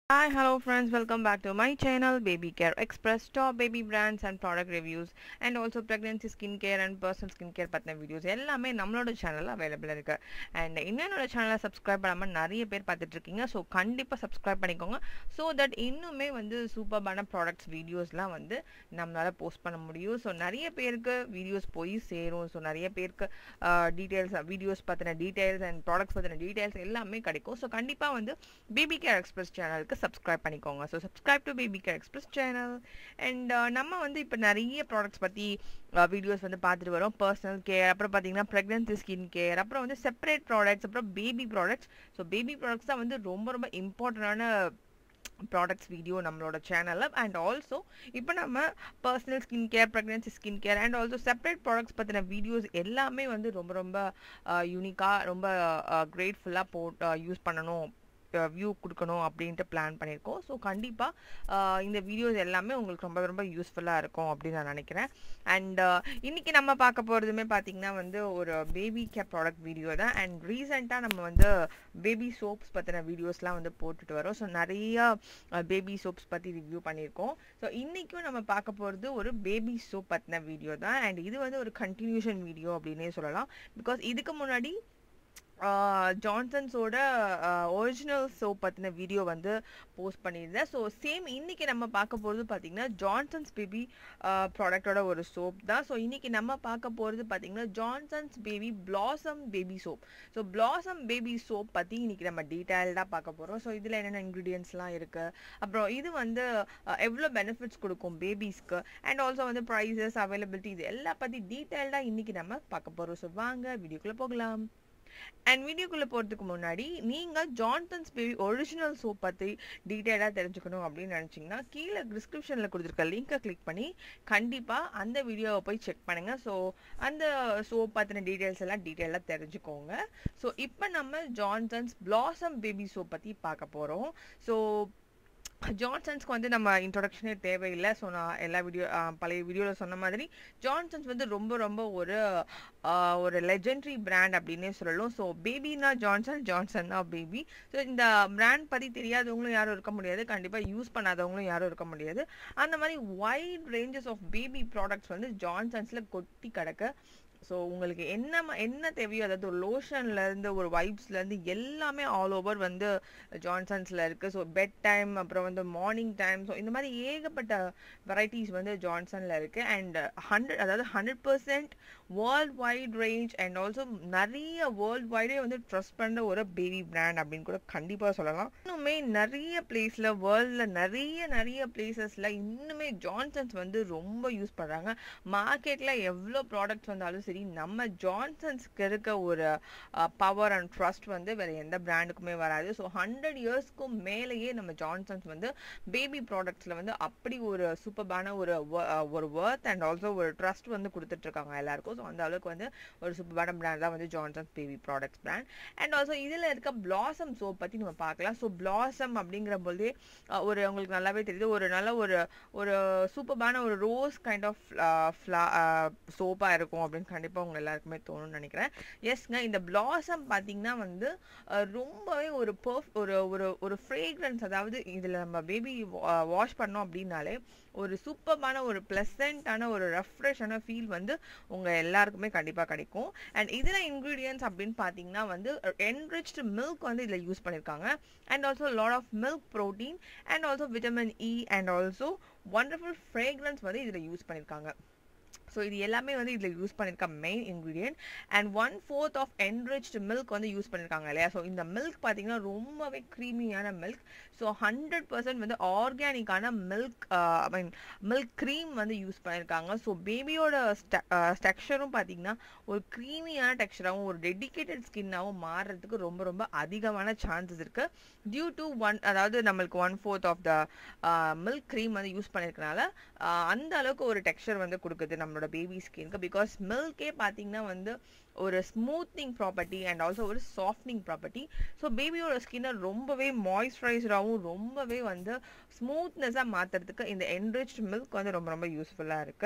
Hi, hello friends, welcome back to my channel Baby Care Express, top baby brands and product reviews and also pregnancy skincare and personal skincare பத்தின videos எல்லாமே நம்மளோட சேனலில் available இருக்கு and இன்னொன்னோட சேனலை subscribe பண்ணாமல் நிறைய பேர் பார்த்துட்டு இருக்கீங்க ஸோ கண்டிப்பாக சப்ஸ்கிரைப் பண்ணிக்கோங்க ஸோ தட் இன்னுமே வந்து சூப்பர்பான ப்ராடக்ட்ஸ் வீடியோஸ்லாம் வந்து நம்மளால் போஸ்ட் பண்ண முடியும் ஸோ நிறைய பேருக்கு வீடியோஸ் போய் சேரும் ஸோ நிறைய பேருக்கு டீட்டெயில்ஸ் வீடியோஸ் பற்றின டீட்டெயில்ஸ் அண்ட் ப்ராடக்ட்ஸ் பற்றின டீட்டெயில்ஸ் எல்லாமே கிடைக்கும் ஸோ கண்டிப்பாக வந்து பேபி கேர் எக்ஸ்பிரஸ் சேனலுக்கு சப்ஸ்கிரைப் பண்ணிக்கோங்க so subscribe to baby care express channel and நம்ம வந்து இப்போ நிறைய ப்ராடக்ட்ஸ் பற்றி வீடியோஸ் வந்து பார்த்துட்டு வரோம் பர்சனல் கேர் அப்புறம் பார்த்தீங்கன்னா ப்ரெக்னன்சி ஸ்கின் கேர் அப்புறம் வந்து செப்பரேட் ப்ராடக்ட்ஸ் அப்புறம் baby products so baby products தான் வந்து ரொம்ப ரொம்ப இம்பார்ட்டண்டான ப்ராடக்ட்ஸ் வீடியோ நம்மளோட சேனலில் அண்ட் ஆல்சோ இப்போ நம்ம personal skin care pregnancy skin care and also separate products பற்றின வீடியோஸ் எல்லாமே வந்து ரொம்ப ரொம்ப யூனிக்காக ரொம்ப கிரேட்ஃபுல்லாக போட் யூஸ் பண்ணணும் வியூ கொடுக்கணும் அப்படின்ட்டு பிளான் பண்ணியிருக்கோம் ஸோ கண்டிப்பாக இந்த வீடியோஸ் எல்லாமே உங்களுக்கு ரொம்ப ரொம்ப யூஸ்ஃபுல்லாக இருக்கும் அப்படின்னு நான் நினைக்கிறேன் அண்ட் இன்றைக்கி நம்ம பார்க்க போகிறதுமே பார்த்திங்கன்னா வந்து ஒரு பேபி கேர் ப்ராடக்ட் வீடியோ தான் அண்ட் ரீசெண்டாக நம்ம வந்து பேபி சோப்ஸ் பற்றின வீடியோஸ்லாம் வந்து போட்டுட்டு வரோம் ஸோ நிறையா பேபி சோப்ஸ் பற்றி ரிவ்யூ பண்ணியிருக்கோம் ஸோ இன்றைக்கும் நம்ம பார்க்க போகிறது ஒரு பேபி சோப் பற்றின வீடியோ தான் அண்ட் இது வந்து ஒரு கண்டினியூஷன் வீடியோ அப்படின்னே சொல்லலாம் பிகாஸ் இதுக்கு முன்னாடி ஜான்சன்ஸோட ஒரிஜினல் சோப் பற்றின வீடியோ வந்து போஸ்ட் பண்ணியிருந்தேன் ஸோ சேம் இன்றைக்கி நம்ம பார்க்க போகிறது பார்த்திங்கன்னா ஜான்சன்ஸ் பேபி ப்ராடக்டோட ஒரு சோப் தான் ஸோ இன்றைக்கி நம்ம பார்க்க போகிறது பார்த்திங்கன்னா Johnson's baby blossom baby soap so blossom baby soap பற்றி இன்றைக்கி நம்ம டீட்டெயில்டாக பார்க்க போகிறோம் ஸோ இதில் என்னென்ன இன்க்ரீடியன்ஸ்லாம் இருக்குது அப்புறம் இது வந்து எவ்வளோ பெனிஃபிட்ஸ் கொடுக்கும் பேபிஸ்க்கு அண்ட் ஆல்சோ வந்து ப்ரைஸஸ் அவைலபிலிட்டி இது எல்லா பற்றி டீட்டெயில்டாக இன்றைக்கி நம்ம பார்க்க போகிறோம் ஸோ வாங்க வீடியோக்குள்ளே போகலாம் அண்ட் வீடியோக்குள்ளே போகிறதுக்கு முன்னாடி நீங்கள் ஜான்சன்ஸ் பேபி ஒரிஜினல் சோப் பற்றி டீட்டெயிலாக தெரிஞ்சுக்கணும் அப்படின்னு நினச்சிங்கன்னா கீழே டிஸ்கிரிப்ஷனில் கொடுத்துருக்க லிங்க்கை கிளிக் பண்ணி கண்டிப்பாக அந்த வீடியோவை போய் செக் பண்ணுங்கள் ஸோ அந்த சோப் பற்றின டீட்டெயில்ஸ் எல்லாம் டீட்டெயிலாக தெரிஞ்சுக்கோங்க ஸோ இப்போ நம்ம ஜான்சன்ஸ் பிளாசம் பேபி சோப் பற்றி பார்க்க போகிறோம் ஸோ ஜான்சன்ஸ்க்கு வந்து நம்ம இன்ட்ரொடக்ஷனே தேவையில்லை ஸோ நான் எல்லா வீடியோ பழைய வீடியோவில் சொன்ன மாதிரி ஜான்சன்ஸ் வந்து ரொம்ப ரொம்ப ஒரு ஒரு லெஜெண்ட்ரி பிராண்ட் அப்படின்னே சொல்லலாம் ஸோ பேபினா ஜான்சன் ஜான்சன் தான் பேபி ஸோ இந்த பிராண்ட் பற்றி தெரியாதவங்களும் யாரும் இருக்க முடியாது கண்டிப்பாக யூஸ் பண்ணாதவங்களும் யாரும் இருக்க முடியாது அந்த மாதிரி wide ranges of baby products வந்து ஜான்சன்ஸில் கொட்டி கிடக்க ஸோ உங்களுக்கு என்ன என்ன தேவையோ அதாவது ஒரு லோஷன்லேருந்து ஒரு வைப்ஸ்லேருந்து எல்லாமே ஆல் ஓவர் வந்து ஜான்சன்ஸில் இருக்குது ஸோ பெட் டைம் அப்புறம் வந்து மார்னிங் டைம் ஸோ இந்த மாதிரி ஏகப்பட்ட வெரைட்டிஸ் வந்து ஜான்சனில் இருக்குது அண்ட் ஹண்ட்ரட் அதாவது hundred percent world wide range and also நிறைய வேர்ல்ட் வைடே வந்து ட்ரஸ்ட் பண்ணுற ஒரு பேபி பிராண்ட் அப்படின்னு கூட கண்டிப்பாக சொல்லலாம் இன்னுமே நிறைய பிளேஸில் வேர்ல்டில் நிறைய நிறைய பிளேசஸில் இன்னுமே ஜான்சன்ஸ் வந்து ரொம்ப யூஸ் பண்ணுறாங்க மார்க்கெட்டில் எவ்வளோ ப்ராடக்ட்ஸ் வந்தாலும் சரி நம்ம ஜான்சன்ஸ்க்கு இருக்க ஒரு பவர் அண்ட் ட்ரஸ்ட் வந்து வேறு எந்த பிராண்டுக்குமே வராது ஸோ ஹண்ட்ரட் இயர்ஸ்க்கும் மேலேயே நம்ம ஜான்சன்ஸ் வந்து பேபி ப்ராடக்ட்ஸில் வந்து அப்படி ஒரு சூப்பர்பான ஒரு ஒரு ஒர்த் அண்ட் ஆல்சோ ஒரு ட்ரஸ்ட் வந்து கொடுத்துட்ருக்காங்க எல்லாருக்கும் ஸோ அந்த அளவுக்கு வந்து ஒரு சூப்பர்பான பிராண்ட் தான் வந்து Johnson's baby products brand and also இதில் இருக்க பிளாசம் சோப் பற்றி நம்ம பார்க்கலாம் ஸோ பிளாசம் அப்படிங்கிற போதே ஒரு உங்களுக்கு நல்லாவே தெரியுது ஒரு நல்ல ஒரு ஒரு சூப்பர்பான ஒரு ரோஸ் கைண்ட் ஆஃப் ஃப்ளா சோப்பாக இருக்கும் அப்படின்னு கண்டிப்பாக உங்க எல்லாருக்குமே தோணும்னு நினைக்கிறேன் எஸ்ங்க இந்த பிளாசம் பார்த்தீங்கன்னா வந்து ரொம்பவே ஒரு பர்ஃப் ஒரு ஒரு ஒரு ஃப்ரேக்ரன்ஸ் அதாவது இதில் நம்ம பேபி வாஷ் பண்ணோம் அப்படின்னாலே ஒரு சூப்பர்பான ஒரு ப்ளசண்ட்டான ஒரு ரெஃப்ரெஷ்ஷான ஃபீல் வந்து உங்கள் எல்லாருக்குமே கண்டிப்பாக கிடைக்கும் அண்ட் இதில் இன்க்ரீடியன்ஸ் அப்படின்னு பார்த்தீங்கன்னா வந்து என்ரிச்டு மில்க் வந்து இதில் யூஸ் பண்ணியிருக்காங்க and also lot of milk protein and also vitamin E and also wonderful fragrance வந்து இதில் யூஸ் பண்ணியிருக்காங்க ஸோ இது எல்லாமே வந்து இதில் யூஸ் பண்ணியிருக்க main ingredient and one fourth of enriched milk வந்து யூஸ் பண்ணியிருக்காங்க இல்லையா ஸோ இந்த மில்க் பார்த்தீங்கன்னா ரொம்பவே க்ரீமியான மில்க் ஸோ ஹண்ட்ரட் பர்சன்ட் வந்து ஆர்கானிக்கான milk I mean milk cream வந்து யூஸ் பண்ணியிருக்காங்க ஸோ பேபியோட ஸ்ட்ரக்சரும் பார்த்தீங்கன்னா ஒரு க்ரீமியான டெக்ஸ்டராகவும் ஒரு டெடிக்கேட்டட் ஸ்கின்னாகவும் மாறுறதுக்கு ரொம்ப ரொம்ப அதிகமான சான்சஸ் இருக்குது டியூ டு ஒன் அதாவது நம்மளுக்கு one fourth of the milk cream வந்து யூஸ் பண்ணியிருக்கனால அந்த அளவுக்கு ஒரு டெக்ஸ்டர் வந்து கொடுக்குது நம்மளோட பேபி ஸ்கின்க்கு பிகாஸ் மில்கே பார்த்தீங்கன்னா வந்து ஒரு ஸ்மூத்னிங் ப்ராப்பர்ட்டி அண்ட் ஆல்சோ ஒரு சாஃப்ட்னிங் ப்ராப்பர்ட்டி ஸோ பேபியோட ஸ்கின்னை ரொம்பவே மாய்ஸ்சரைசராகவும் ரொம்பவே வந்து ஸ்மூத்னஸாக மாற்றுறதுக்கு இந்த என்ரிச்ட் மில்க் வந்து ரொம்ப ரொம்ப யூஸ்ஃபுல்லாக இருக்குது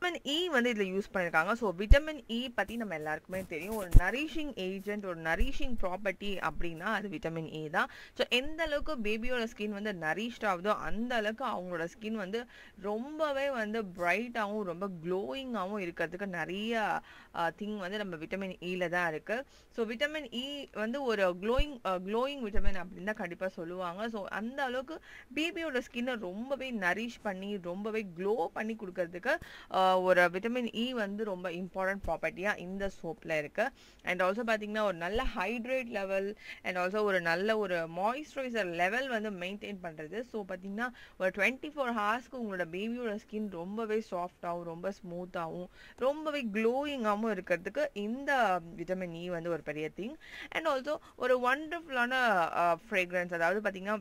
விட்டமின் இ வந்து இதில் யூஸ் பண்ணியிருக்காங்க ஸோ விட்டமின் இ பற்றி நம்ம எல்லாருக்குமே தெரியும் ஒரு நரிஷிங் ஏஜென்ட் ஒரு நரிஷிங் ப்ராப்பர்ட்டி அப்படின்னா அது விட்டமின் இ தான் ஸோ எந்த அளவுக்கு பேபியோட ஸ்கின் வந்து நரிஷ்ட் ஆகுதோ அந்த அளவுக்கு அவங்களோட ஸ்கின் வந்து ரொம்பவே வந்து பிரைட்டாகவும் ரொம்ப க்ளோயிங்காகவும் இருக்கிறதுக்கு நிறைய திங் வந்து நம்ம விட்டமின் இல தான் இருக்குது ஸோ விட்டமின் இ வந்து ஒரு க்ளோயிங் க்ளோயிங் விட்டமின் அப்படின்னு தான் கண்டிப்பாக சொல்லுவாங்க ஸோ அந்த அளவுக்கு பேபியோட ஸ்கின்னை ரொம்பவே நரிஷ் பண்ணி ரொம்பவே க்ளோ பண்ணி கொடுக்கறதுக்கு ஒரு விட்டமின் இ வந்து ரொம்ப இம்பார்ட்டன்ட் ப்ராப்பர்ட்டியாக இந்த சோப்பில் இருக்குது அண்ட் ஆல்சோ பார்த்தீங்கன்னா ஒரு நல்ல ஹைட்ரேட் லெவல் அண்ட் ஆல்சோ ஒரு நல்ல ஒரு மாய்ஸ்சரைசர் லெவல் வந்து மெயின்டைன் பண்ணுறது ஸோ பார்த்தீங்கன்னா ஒரு டுவெண்ட்டி ஃபோர் ஹவர்ஸ்க்கு உங்களோட பேபியோட ஸ்கின் ரொம்பவே சாஃப்டாகவும் ரொம்ப ஸ்மூத்தாகவும் ரொம்பவே க்ளோயிங்காகவும் இருக்கிறதுக்கு இந்த விட்டமின் இ வந்து ஒரு பெரிய திங் அண்ட் ஆல்சோ ஒரு ஒண்டர்ஃபுல்லான ஃப்ரேக்ரன்ஸ் அதாவது பார்த்தீங்கன்னா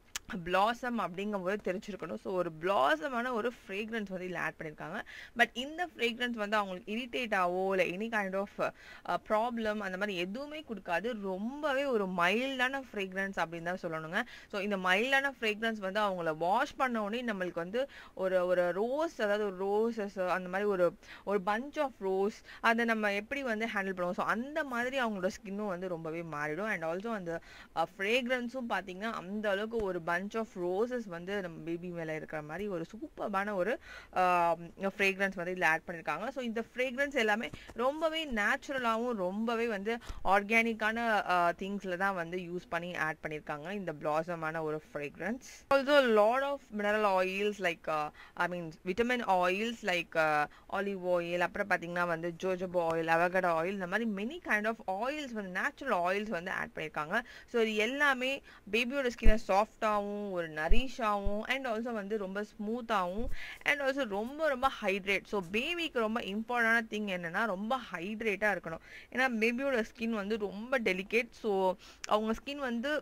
பிளாசம் அப்படிங்கும்போது தெரிஞ்சிருக்கணும் ஸோ ஒரு பிளாசமான ஒரு ஃப்ரேக்ரன்ஸ் வந்து இதில் ஆட் பண்ணியிருக்காங்க பட் இந்த ஃப்ரேக்ரன்ஸ் வந்து அவங்களுக்கு இரிட்டேட் ஆவோ இல்லை எனி கைண்ட் ஆஃப் ப்ராப்ளம் அந்த மாதிரி எதுவுமே கொடுக்காது ரொம்பவே ஒரு மைல்டான ஃப்ரேக்ரன்ஸ் அப்படின்னு தான் சொல்லணுங்க ஸோ இந்த மைல்டான ஃப்ரேக்ரன்ஸ் வந்து அவங்கள வாஷ் பண்ண உடனே நம்மளுக்கு வந்து ஒரு ஒரு ரோஸ் அதாவது ஒரு ரோசஸ் அந்த மாதிரி ஒரு ஒரு பஞ்ச் ஆஃப் ரோஸ் அதை நம்ம எப்படி வந்து ஹேண்டில் பண்ணுவோம் ஸோ அந்த மாதிரி அவங்களோட ஸ்கின்னும் வந்து ரொம்பவே மாறிடும் அண்ட் ஆல்சோ அந்த ஃப்ரேக்ரன்ஸும் பார்த்தீங்கன்னா அந்த அளவுக்கு ஒரு பஞ்ச் ஆஃப் ரோசஸ் வந்து நம்ம பேபி மேலே இருக்கிற மாதிரி ஒரு சூப்பர்பான ஒரு ஃப்ரேக்ரன்ஸ் வந்து இதில் ஆட் பண்ணியிருக்காங்க ஸோ இந்த ஃப்ரேக்ரன்ஸ் எல்லாமே ரொம்பவே நேச்சுரலாகவும் ரொம்பவே வந்து ஆர்கானிக்கான திங்ஸில் தான் வந்து யூஸ் பண்ணி ஆட் பண்ணியிருக்காங்க இந்த பிளாசமான ஒரு fragrance also lot of mineral oils like I mean vitamin oils like olive oil அப்புறம் பார்த்தீங்கன்னா வந்து ஜோஜோபோ ஆயில் அவகடா ஆயில் இந்த மாதிரி மெனி கைண்ட் ஆஃப் ஆயில்ஸ் வந்து நேச்சுரல் ஆயில்ஸ் வந்து ஆட் பண்ணியிருக்காங்க ஸோ இது எல்லாமே பேபியோட ஸ்கின்னை சாஃப்டாகவும் ஒரு நரிஷாகவும் அண்ட் ஆல்சோ வந்து ரொம்ப ஸ்மூத்தாகவும் அண்ட் ஆல்சோ ரொம்ப ரொம்ப ஹைட்ரேட் ஸோ பேபிக்கு ரொம்ப இம்பார்ட்டண்டான திங் என்னென்னா ரொம்ப ஹைட்ரேட்டாக இருக்கணும் ஏன்னா பேபியோட ஸ்கின் வந்து ரொம்ப டெலிகேட் ஸோ அவங்க ஸ்கின் வந்து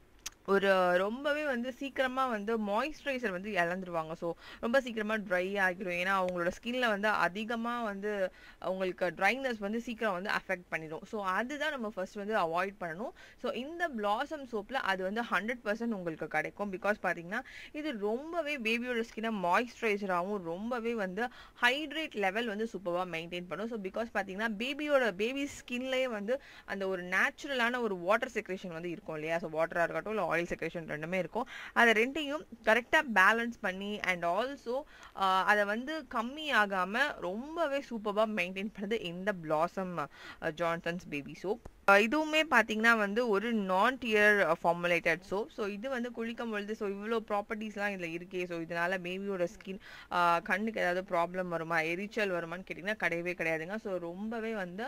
ஒரு ரொம்பவே வந்து சீக்கிரமாக வந்து மாய்ஸ்சரைசர் வந்து இழந்துருவாங்க ஸோ ரொம்ப சீக்கிரமாக ட்ரை ஆகிடும் ஏன்னா அவங்களோட ஸ்கின்ல வந்து அதிகமாக வந்து அவங்களுக்கு ட்ரைனஸ் வந்து சீக்கிரம் வந்து அஃபெக்ட் பண்ணிடும் ஸோ அதுதான் நம்ம ஃபர்ஸ்ட் வந்து அவாய்ட் பண்ணணும் ஸோ இந்த பிளாசம் சோப்பில் அது வந்து ஹண்ட்ரட் பர்சன்ட் உங்களுக்கு கிடைக்கும் பிகாஸ் பார்த்தீங்கன்னா இது ரொம்பவே பேபியோட ஸ்கின்னை மாய்ஸ்சரைசராகவும் ரொம்பவே வந்து ஹைட்ரேட் லெவல் வந்து சூப்பராக மெயின்டைன் பண்ணும் ஸோ பிகாஸ் பார்த்தீங்கன்னா பேபியோட பேபி ஸ்கின்லேயே வந்து அந்த ஒரு நேச்சுரலான ஒரு வாட்டர் செக்ரேஷன் வந்து இருக்கும் இல்லையா ஸோ வாட்டராக இருக்கட்டும் இல்லை ஆயில் செக்ரேஷன் ரெண்டுமே இருக்கும் அதை ரெண்டையும் கரெக்டாக பேலன்ஸ் பண்ணி அண்ட் ஆல்சோ அதை வந்து கம்மி ஆகாமல் ரொம்பவே சூப்பராக மெயின்டைன் பண்ணுறது இந்த பிளாசம் ஜான்சன்ஸ் பேபி சோப் இதுவுமே பார்த்தீங்கன்னா வந்து ஒரு non tear formulated soap so இது வந்து குளிக்கும் பொழுது ஸோ இவ்வளோ ப்ராப்பர்ட்டிஸ்லாம் இதில் இருக்கே ஸோ இதனால் பேபியோட ஸ்கின் கண்ணுக்கு ஏதாவது ப்ராப்ளம் வருமா எரிச்சல் வருமான்னு கேட்டிங்கன்னா கிடையவே கிடையாதுங்க ஸோ ரொம்பவே வந்து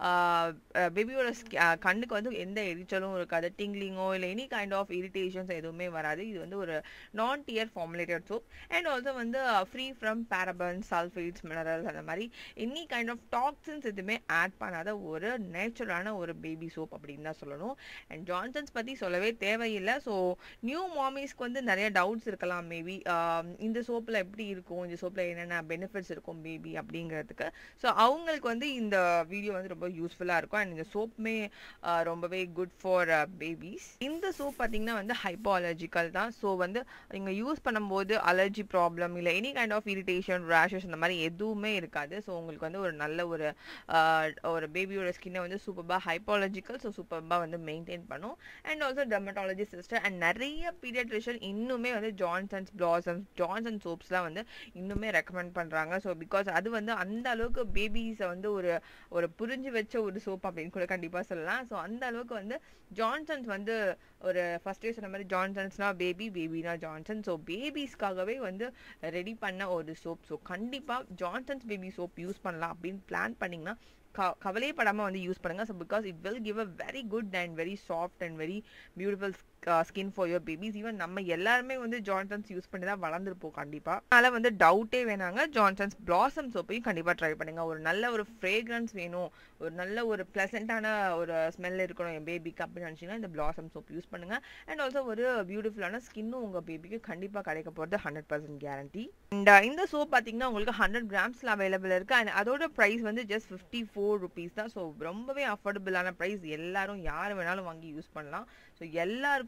பேபியோட கண்ணுக்கு வந்து எந்த எரிச்சலும் இருக்காது டிங்லிங்கோ இல்லை எனி கைண்ட் ஆஃப் இரிட்டேஷன்ஸ் எதுவுமே வராது இது வந்து ஒரு non tear formulated soap and also வந்து free from paraben sulphates minerals அந்த மாதிரி எனி கைண்ட் ஆஃப் டாக்ஸின்ஸ் எதுவுமே ஆட் பண்ணாத ஒரு நேச்சுரலான ஒரு பேபி சோப் அப்படின்னு தான் சொல்லணும் அண்ட் ஜான்சன்ஸ் பற்றி சொல்லவே தேவையில்லை ஸோ நியூ மாமிஸ்க்கு வந்து நிறைய டவுட்ஸ் இருக்கலாம் மேபி இந்த சோப்பில் எப்படி இருக்கும் இந்த சோப்பில் என்னென்ன பெனிஃபிட்ஸ் இருக்கும் பேபி அப்படிங்கிறதுக்கு ஸோ அவங்களுக்கு வந்து இந்த வீடியோ வந்து ரொம்ப யூஸ்ஃபுல்லாக இருக்கும் அண்ட் இந்த சோப்புமே ரொம்பவே குட் ஃபார் பேபிஸ் இந்த சோப் பார்த்தீங்கன்னா வந்து ஹைப்போ அலர்ஜிக்கல் தான் ஸோ வந்து நீங்கள் யூஸ் பண்ணும்போது அலர்ஜி ப்ராப்ளம் இல்லை any kind of irritation rashes அந்த மாதிரி எதுவுமே இருக்காது ஸோ உங்களுக்கு வந்து ஒரு நல்ல ஒரு ஒரு பேபியோட ஸ்கின்னை வந்து சூப்பராக ஹைப்பாலஜிக்கல் ஸோ சூப்பராக வந்து மெயின்டைன் பண்ணும் and also dermatology sister and நிறைய பீடியாட்ரிஷியன் இன்னுமே வந்து ஜான்சன்ஸ் பிளாசம்ஸ் ஜான்சன் சோப்ஸ்லாம் வந்து இன்னுமே ரெக்கமெண்ட் பண்ணுறாங்க ஸோ பிகாஸ் அது வந்து அந்த அளவுக்கு பேபிஸை வந்து ஒரு ஒரு புரிஞ்சு வச்ச ஒரு சோப் அப்படின்னு கூட கண்டிப்பாக சொல்லலாம் ஸோ அந்த அளவுக்கு வந்து ஜான்சன்ஸ் வந்து ஒரு ஃபஸ்ட்டே சொன்ன மாதிரி ஜான்சன்ஸ்னா பேபி பேபினா ஜான்சன் ஸோ பேபிஸ்க்காகவே வந்து ரெடி பண்ண ஒரு சோப் ஸோ கண்டிப்பாக ஜான்சன்ஸ் பேபி சோப் யூஸ் பண்ணலாம் அப்படின்னு பிளான் பண்ணிங்கன்னா க கவலையே படாமல் வந்து யூஸ் பண்ணுங்கள் so because it will give a very good and very soft and very beautiful skin for your babies even நம்ம எல்லாருமே வந்து ஜான்சன்ஸ் யூஸ் பண்ணி தான் வளர்ந்துருப்போம் கண்டிப்பாக அதனால் வந்து டவுட்டே வேணாங்க ஜான்சன்ஸ் பிளாசம் சோப்பையும் கண்டிப்பாக ட்ரை பண்ணுங்கள் ஒரு நல்ல ஒரு ஃப்ரேக்ரன்ஸ் வேணும் ஒரு நல்ல ஒரு ப்ளசண்ட்டான ஒரு ஸ்மெல் இருக்கணும் என் பேபிக்கு அப்படின்னு நினச்சிங்கன்னா இந்த பிளாசம் சோப் யூஸ் பண்ணுங்கள் அண்ட் ஆல்சோ ஒரு பியூட்டிஃபுல்லான ஸ்கின்னும் உங்கள் பேபிக்கு கண்டிப்பாக கிடைக்க போகிறது ஹண்ட்ரட் பர்சன்ட் கேரண்டி அண்ட் இந்த சோப் பார்த்தீங்கன்னா உங்களுக்கு ஹண்ட்ரட் கிராம்ஸில் அவைலபிள் இருக்குது அண்ட் அதோட ப்ரைஸ் வந்து ஜஸ்ட் ஃபிஃப்டி ஃபோர் ருபீஸ் தான் ஸோ ரொம்பவே அஃபோர்டபுளான ப்ரைஸ் எல்லாரும் யார் வேணாலும் வாங்கி யூஸ் பண்ணலாம் ஸோ எல்லாருக்கும்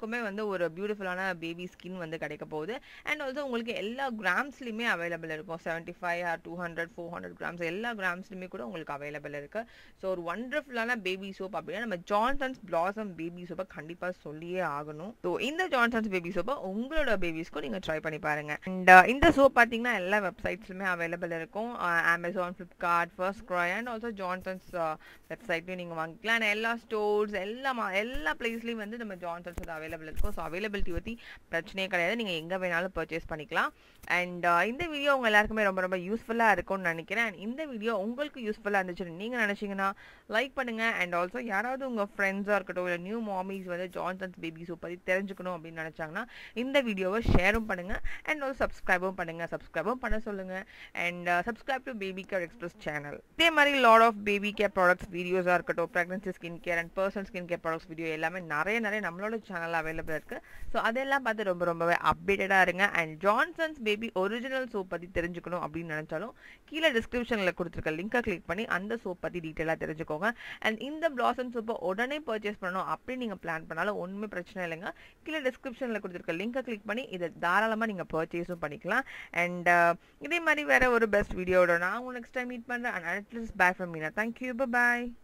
உங்களுக்குமே வந்து ஒரு பியூட்டிஃபுல்லான பேபி ஸ்கின் வந்து கிடைக்க போகுது அண்ட் ஆல்சோ உங்களுக்கு எல்லா கிராம்ஸ்லையுமே அவைலபிள் இருக்கும் seventy five or two hundred four hundred grams எல்லா கிராம்ஸ்லையுமே கூட உங்களுக்கு அவைலபிள் இருக்குது ஸோ ஒரு ஒண்டர்ஃபுல்லான பேபி சோப் அப்படின்னா நம்ம ஜான்சன்ஸ் பிளாசம் பேபி சோப்பை கண்டிப்பாக சொல்லியே ஆகணும் ஸோ இந்த ஜான்சன்ஸ் பேபி சோப்பை உங்களோட பேபிஸ்க்கும் நீங்கள் ட்ரை பண்ணி பாருங்க அண்ட் இந்த சோப் பார்த்தீங்கன்னா எல்லா வெப்சைட்ஸ்லுமே அவைலபிள் இருக்கும் Amazon Flipkart FirstCry and also Johnson's வெப்சைட்லையும் நீங்கள் வாங்கிக்கலாம் and எல்லா ஸ்டோர்ஸ் எல்லா மா- எல்லா பிளேஸ்லையும் வந்து நம்ம ஜான்சன்ஸ் வந்து அவைலபிள் இருக்கும் ஸோ அவைலபிலிட்டி பற்றி பிரச்சனையே கிடையாது நீங்கள் எங்கே வேணாலும் பர்ச்சேஸ் பண்ணிக்கலாம் அண்ட் இந்த வீடியோ உங்க எல்லாருக்குமே ரொம்ப ரொம்ப யூஸ்ஃபுல்லாக இருக்கும்னு நினைக்கிறேன் and இந்த வீடியோ உங்களுக்கு யூஸ்ஃபுல்லாக இருந்துச்சுன்னு நீங்கள் நினச்சிங்கன்னா லைக் பண்ணுங்க அண்ட் ஆல்சோ யாராவது உங்கள் ஃப்ரெண்ட்ஸாக இருக்கட்டும் இல்லை நியூ மாமிஸ் வந்து ஜான்சன்ஸ் பேபிஸை பற்றி தெரிஞ்சுக்கணும் அப்படின்னு நினச்சாங்கன்னா இந்த வீடியோவை ஷேரும் பண்ணுங்க அண்ட் ஆல்சோ சப்ஸ்கிரைபும் பண்ணுங்க சப்ஸ்கிரைபும் பண்ண சொல்லுங்க and subscribe to baby care express channel இதே மாதிரி lot of baby care products வீடியோஸாக இருக்கட்டும் pregnancy skin care and personal skin care products video எல்லாமே நிறைய நிறைய நம்மளோட சேனல் அவைலபிள் இருக்கு ஸோ அதெல்லாம் பார்த்து ரொம்ப ரொம்பவே அப்டேட்டடாக இருங்க and Johnson's baby original soap பற்றி தெரிஞ்சுக்கணும் அப்படின்னு நினச்சாலும் கீழே டிஸ்கிரிப்ஷனில் கொடுத்துருக்க லிங்கை கிளிக் பண்ணி அந்த சோப் பற்றி டீட்டெயிலாக தெரிஞ்சுக்கோங்க அண்ட் இந்த பிளாசம் சோப்பை உடனே பர்ச்சேஸ் பண்ணணும் அப்படி நீங்கள் பிளான் பண்ணாலும் ஒன்றுமே பிரச்சனை இல்லைங்க கீழே டிஸ்கிரிப்ஷனில் கொடுத்துருக்க லிங்கை கிளிக் பண்ணி இதை தாராளமாக நீங்கள் பர்ச்சேஸும் பண்ணிக்கலாம் அண்ட் இதே மாதிரி வேற ஒரு பெஸ்ட் வீடியோட நான் உங்களுக்கு நெக்ஸ்ட் டைம் மீட் பண்ணுறேன் and at least bye from Meena thank you bye